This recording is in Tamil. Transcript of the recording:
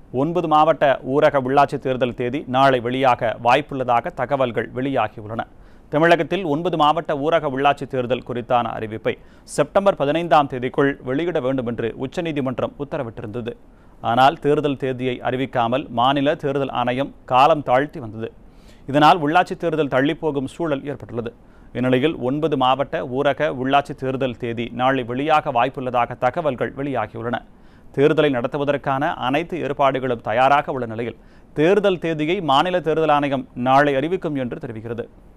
ஒன்பது மாவட்ட ஊரக உள்ளாட்சி தேர்தல் தேதி நாளை வெளியாக வாய்ப்புள்ளதாக தகவல்கள் வெளியாகியுள்ளன தமிழகத்தில் ஒன்பது மாவட்ட ஊரக உள்ளாட்சி தேர்தல் குறித்தான அறிவிப்பை செப்டம்பர் பதினைந்தாம் தேதிக்குள் வெளியிட வேண்டும் என்று உச்சநீதிமன்றம் உத்தரவிட்டிருந்தது ஆனால் தேர்தல் தேதியை அறிவிக்காமல் மாநில தேர்தல் ஆணையம் காலம் தாழ்த்தி வந்தது இதனால் உள்ளாட்சி தேர்தல் தள்ளிப்போகும் சூழல் ஏற்பட்டுள்ளது இந்நிலையில் ஒன்பது மாவட்ட ஊரக உள்ளாட்சி தேர்தல் தேதி நாளை வெளியாக வாய்ப்புள்ளதாக தகவல்கள் வெளியாகியுள்ளன தேர்தலை நடத்துவதற்கான அனைத்து ஏற்பாடுகளும் தயாராக உள்ள நிலையில் தேர்தல் தேதியை மாநில தேர்தல் ஆணையம் நாளை அறிவிக்கும் என்று தெரிவிக்கிறது